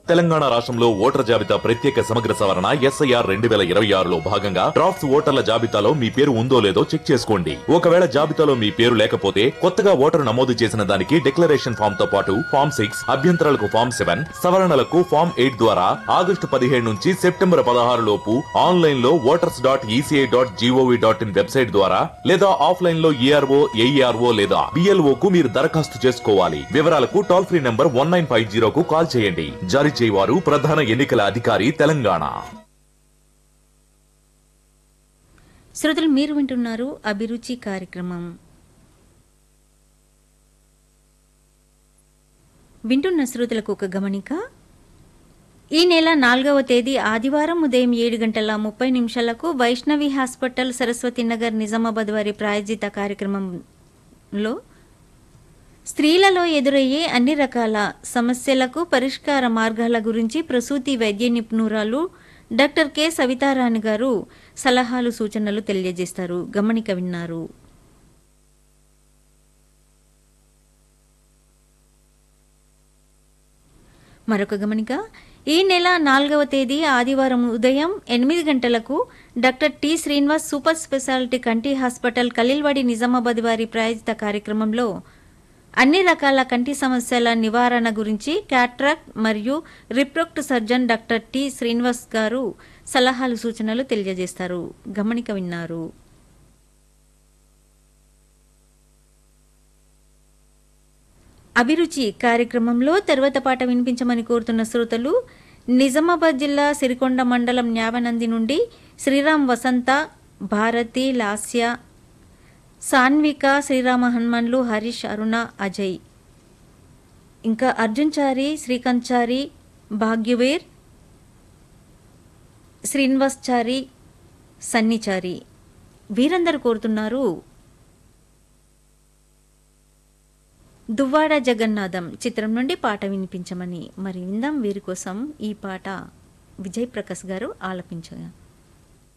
తెలంగాణ రాష్ట్రంలో ఓటర్ జాబితా ప్రత్యేక సమగ్ర సవరణ ఎస్ఐఆర్ రెండు వేల ఇరవై ఆరులో భాగంగా డ్రాఫ్ట్స్ ఓటర్ల జాబితాలో మీ పేరు ఉందో లేదో చెక్ చేసుకోండి ఒకవేళ జాబితాలో మీ పేరు లేకపోతే కొత్తగా ఓటరు నమోదు చేసిన దానికి డిక్లరేషన్ ఫామ్ తో పాటు ఫామ్ సిక్స్ అభ్యంతరాలకు ఫామ్ సెవెన్ సవరణలకు ఫామ్ ఎయిట్ ద్వారా ఆగస్టు పదిహేడు నుంచి సెప్టెంబర్ పదహారు లోపు ఆన్లైన్ లో voters dot ECI dot GOV dot in website ద్వారా లేదా ఆఫ్లైన్ లో ఈఆర్ఓ ఏఈఆర్ఓ లేదా బిఎల్ఓ కు మీరు దరఖాస్తు చేసుకోవాలి వివరాలకు toll free number one nine five జీరోకు కాల్ చేయండి జారీ చేయవారు ప్రధాన ఎన్నికల అధికారి తెలంగాణ శ్రోతలు మీరు వింటున్నారు అభిరుచి కార్యక్రమం వింటున్న శ్రోతలకు ఒక గమనిక ఈ నెల నాలుగవ తేదీ ఆదివారం ఉదయం ఏడు గంటల ముప్పై నిమిషాలకు వైష్ణవి హాస్పిటల్ సరస్వతి నగర్ నిజామాబాద్ వారి ప్రాయోజిత కార్యక్రమంలో స్త్రీలలో ఎదురయ్యే అన్ని రకాల సమస్యలకు పరిష్కార మార్గాల గురించి ప్రసూతి వైద్య నిపుణురాలు డాక్టర్ కె సవితారాణి గారు సలహాలు సూచనలు తెలియజేస్తారు గమనిక విన్నారు మరొక గమనిక ఈ నెల నాలుగవ తేదీ ఆదివారం ఉదయం ఎనిమిది గంటలకు doctor T Srinivas super speciality కంటి హాస్పిటల్ కలిల్వాడి నిజామాబాద్ వారి ప్రాయోజిత కార్యక్రమంలో అన్ని రకాల కంటి సమస్యల నివారణ గురించి క్యాట్రాక్ట్ మరియు refractive surgeon doctor T Srinivas గారు సలహాలు సూచనలు తెలియజేస్తారు గమనిక విన్నారు అభిరుచి కార్యక్రమంలో తర్వాత పాట వినిపించమని కోరుతున్న శ్రోతలు నిజామాబాద్ జిల్లా సిరికొండ మండలం న్యావనంది నుండి శ్రీరామ్ వసంత భారతి లాస్య సాన్విక శ్రీరామ హనుమన్లు హరీష్ అరుణ అజయ్ ఇంకా అర్జున్ చారి శ్రీకాంత్ చారి భాగ్యవీర్ శ్రీనివాస్ చారి సన్ని చారి వీరందరూ కోరుతున్నారు దువ్వాడ జగన్నాథం చిత్రం నుండి పాట వినిపించమని మరి విందాం వీరి కోసం ఈ పాట విజయ్ ప్రకాష్ గారు ఆలపించగా